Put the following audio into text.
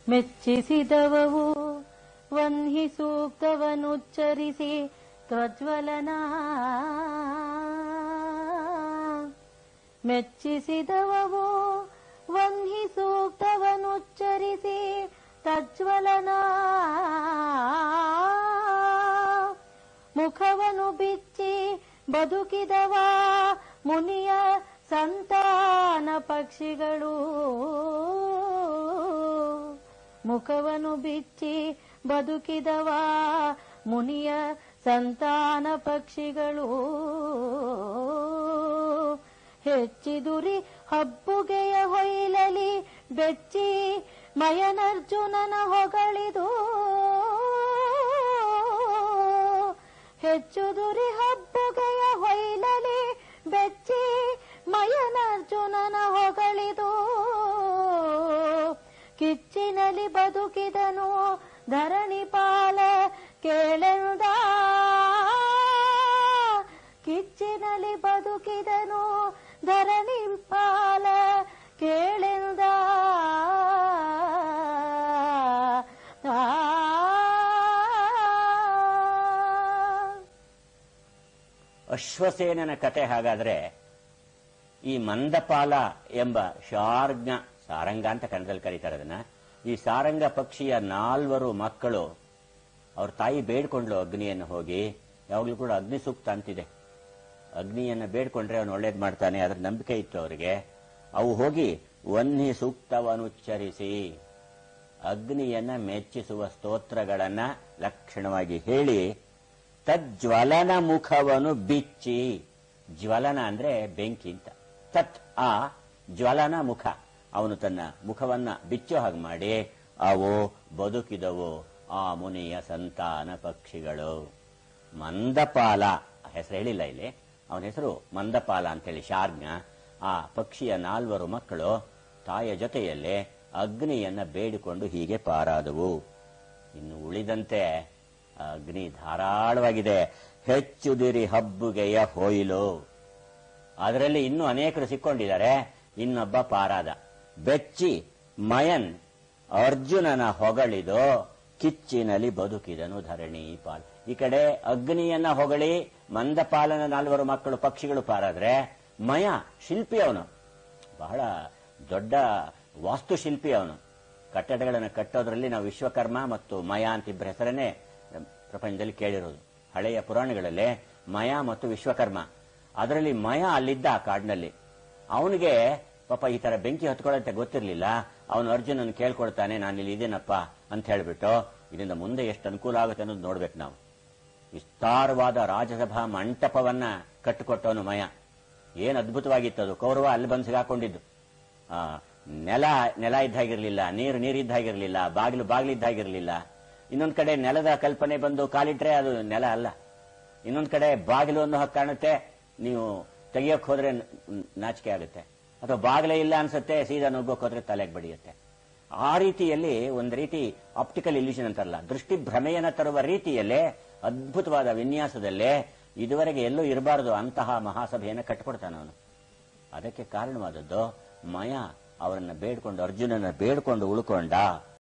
ಮೆಚ್ಚಿಸಿದವವು ವನ್ಹಿ ಸೂಕ್ತವನುಚ್ಚರಿಸಿ ತ್ವಜ್ವಲನ ಮೆಚ್ಚಿಸಿದವವು ವನ್ಹಿ ಸೂಕ್ತವನುಚ್ಚರಿಸಿ ತಜ್ವಲನ ಮುಖವನು ಬಿಚ್ಚಿ ಬದುಕಿದವ ಮುನಿಯ ಸಂತಾನ ಪಕ್ಷಿಗಳು ಮುಖವನು ಬಿಚ್ಚಿ ಬದುಕಿದವ ಮುನಿಯ ಸಂತಾನ ಪಕ್ಷಿಗಳು ಹೆಚ್ಚಿದುರಿ ಹಬ್ಬುಗೆಯ ಹೊಯ್ಲಲಿ ಬೆಚ್ಚಿ ಮಯನರ್ಜುನನ ಹೊಗಳಿದು ಹೆಚ್ಚುದುರಿ ಹಬ್ಬುಗೆಯ ಹೊಯ್ಲಲಿ ಬೆಚ್ಚಿ ಮಯನರ್ಜುನನ ಹೊಗಳಿದು ಕಿಚ್ಚಿನಲಿ ಬದುಕಿದನು ಧರಣಿ ಪಾಲ ಕೇಳೆನುದ ಕಿಚ್ಚಿನಲಿ ಬದುಕಿದನು ಧರಣಿ ಪಾಲ ಕೇಳೆನುದ ಅಶ್ವಸೇನನ ಕತೆ ಹಾಗಾದ್ರೆ ಈ ಮಂದಪಾಲ ಎಂಬ ಶಾರ್ಜ್ಞ ಸಾರಂಗ ಅಂತ ಕನ್ನಡದಲ್ಲಿ ಕರೀತಾರೆ ಅದನ್ನ ಈ ಸಾರಂಗ ಪಕ್ಷಿಯ ನಾಲ್ವರು ಮಕ್ಕಳು ಅವ್ರ ತಾಯಿ ಬೇಡ್ಕೊಂಡ್ಲು ಅಗ್ನಿಯನ್ನು ಹೋಗಿ ಯಾವಾಗ್ಲೂ ಕೂಡ ಅಗ್ನಿ ಸೂಕ್ತ ಅಂತಿದೆ ಅಗ್ನಿಯನ್ನ ಬೇಡ್ಕೊಂಡ್ರೆ ಅವನು ಒಳ್ಳೇದ್ ಮಾಡ್ತಾನೆ ಅದ್ರ ನಂಬಿಕೆ ಇತ್ತು ಅವರಿಗೆ ಅವು ಹೋಗಿ ವನ್ನಿ ಸೂಕ್ತವನ್ನುಚ್ಚರಿಸಿ ಅಗ್ನಿಯನ್ನ ಮೆಚ್ಚಿಸುವ ಸ್ತೋತ್ರಗಳನ್ನ ಲಕ್ಷಣವಾಗಿ ಹೇಳಿ ತಜ್ವಲನ ಮುಖವನ್ನು ಬಿಚ್ಚಿ ಜ್ವಲನ ಅಂದ್ರೆ ಬೆಂಕಿ ಅಂತ ತತ್ ಆ ಜ್ವಲನ ಮುಖ ಅವನು ತನ್ನ ಮುಖವನ್ನ ಬಿಚ್ಚೋ ಹಾಗೆ ಮಾಡಿ ಅವು ಬದುಕಿದವು ಆ ಮುನಿಯ ಸಂತಾನ ಪಕ್ಷಿಗಳು ಮಂದಪಾಲ ಹೆಸರು ಹೇಳಿಲ್ಲ ಇಲ್ಲಿ ಅವನ ಹೆಸರು ಮಂದಪಾಲ ಅಂತೇಳಿ ಶಾರ್ಜ್ಞ ಆ ಪಕ್ಷಿಯ ನಾಲ್ವರು ಮಕ್ಕಳು ತಾಯಿಯ ಜೊತೆಯಲ್ಲೇ ಅಗ್ನಿಯನ್ನ ಬೇಡಿಕೊಂಡು ಹೀಗೆ ಪಾರಾದವು ಇನ್ನು ಉಳಿದಂತೆ ಅಗ್ನಿ ಧಾರಾಳವಾಗಿದೆ ಹೆಚ್ಚುದಿರಿ ಹಬ್ಬುಗೆಯ ಹೊಯ್ಲು ಅದರಲ್ಲಿ ಇನ್ನೂ ಅನೇಕರು ಸಿಕ್ಕೊಂಡಿದ್ದಾರೆ ಇನ್ನೊಬ್ಬ ಪಾರಾದ ಬೆಚ್ಚಿ ಮಯನ್ ಅರ್ಜುನನ ಹೊಗಳಿದು ಕಿಚ್ಚಿನಲ್ಲಿ ಬದುಕಿದನು ಧರಣಿ ಪಾಲ್ ಈ ಕಡೆ ಅಗ್ನಿಯನ್ನ ಹೊಗಳಿ ಮಂದಪಾಲನ ನಾಲ್ವರು ಮಕ್ಕಳು ಪಕ್ಷಿಗಳು ಪಾರಾದ್ರೆ ಮಯ ಶಿಲ್ಪಿ ಅವನು ಬಹಳ ದೊಡ್ಡ ವಾಸ್ತುಶಿಲ್ಪಿ ಅವನು ಕಟ್ಟಡಗಳನ್ನು ಕಟ್ಟೋದ್ರಲ್ಲಿ ನಾವು ವಿಶ್ವಕರ್ಮ ಮತ್ತು ಮಯ ಅಂತ ಇಬ್ಬರ ಹೆಸರನ್ನೇ ಪ್ರಪಂಚದಲ್ಲಿ ಕೇಳಿರೋದು ಹಳೆಯ ಪುರಾಣಗಳಲ್ಲೇ ಮಯ ಮತ್ತು ವಿಶ್ವಕರ್ಮ ಅದರಲ್ಲಿ ಮಯ ಅಲ್ಲಿದ್ದ ಆ ಕಾಡಿನಲ್ಲಿ ಅವನಿಗೆ ಪಾಪ ಈ ತರ ಬೆಂಕಿ ಹತ್ಕೊಳ್ಳುತ್ತೆ ಗೊತ್ತಿರಲಿಲ್ಲ ಅವನು ಅರ್ಜುನನ್ ಕೇಳ್ಕೊಳ್ತಾನೆ ನಾನು ಇಲ್ಲಿ ಇದ್ದೀನಪ್ಪ ಅಂತ ಹೇಳ್ಬಿಟ್ಟು ಇದರಿಂದ ಮುಂದೆ ಎಷ್ಟು ಅನುಕೂಲ ಆಗುತ್ತೆ ಅನ್ನೋದು ನೋಡ್ಬೇಕು ನಾವು ವಿಸ್ತಾರವಾದ ರಾಜಸಭಾ ಮಂಟಪವನ್ನ ಕಟ್ಟಿಕೊಟ್ಟವನು ಮಯ ಏನ್ ಅದ್ಭುತವಾಗಿತ್ತು ಅದು ಕೌರವ ಅಲ್ಲಿ ಬಂದು ಸಿಗಾಕೊಂಡಿದ್ದು ಆ, ನೆಲ ನೆಲ ಇದ್ದಾಗಿರ್ಲಿಲ್ಲ ನೀರು ನೀರಿದ್ದಾಗಿರ್ಲಿಲ್ಲ ಬಾಗಿಲು ಬಾಗಿಲಿದ್ದಾಗಿರ್ಲಿಲ್ಲ ಇನ್ನೊಂದ್ ಕಡೆ ನೆಲದ ಕಲ್ಪನೆ ಬಂದು ಕಾಲಿಟ್ರೆ ಅದು ನೆಲ ಅಲ್ಲ ಇನ್ನೊಂದ್ ಕಡೆ ಬಾಗಿಲು ಅನ್ನೋ ಹಾಗೆ ಕಾಣುತ್ತೆ ನೀವು ತೆಗಿಯೋಕ್ ಹೋದ್ರೆ ನ- ನಾಚಿಕೆ ಆಗುತ್ತೆ ಅಥವಾ ಬಾಗಿಲೇ ಇಲ್ಲ ಅನ್ಸುತ್ತೆ ಸೀದಾ ನುಗ್ಗೋಕ್ ಹೋದ್ರೆ ತಲೆಗೆ ಬಡಿಯುತ್ತೆ ಆ ರೀತಿಯಲ್ಲಿ ಒಂದು ರೀತಿ ಆಪ್ಟಿಕಲ್ ಇಲ್ಯೂಷನ್ ಅಂತಾರಲ್ಲ ದೃಷ್ಟಿ ಭ್ರಮೆಯನ್ನ ತರುವ ರೀತಿಯಲ್ಲೇ ಅದ್ಭುತವಾದ ವಿನ್ಯಾಸದಲ್ಲೇ ಇದುವರೆಗೆ ಎಲ್ಲೂ ಇರಬಾರದು ಅಂತಹ ಮಹಾಸಭೆಯನ್ನು ಕಟ್ಟಿಕೊಡ್ತಾನೆ ಅವನು ಅದಕ್ಕೆ ಕಾರಣವಾದದ್ದು ಮಯ ಅವರನ್ನ ಬೇಡ್ಕೊಂಡು ಅರ್ಜುನನ ಬೇಡ್ಕೊಂಡು ಉಳ್ಕೊಂಡ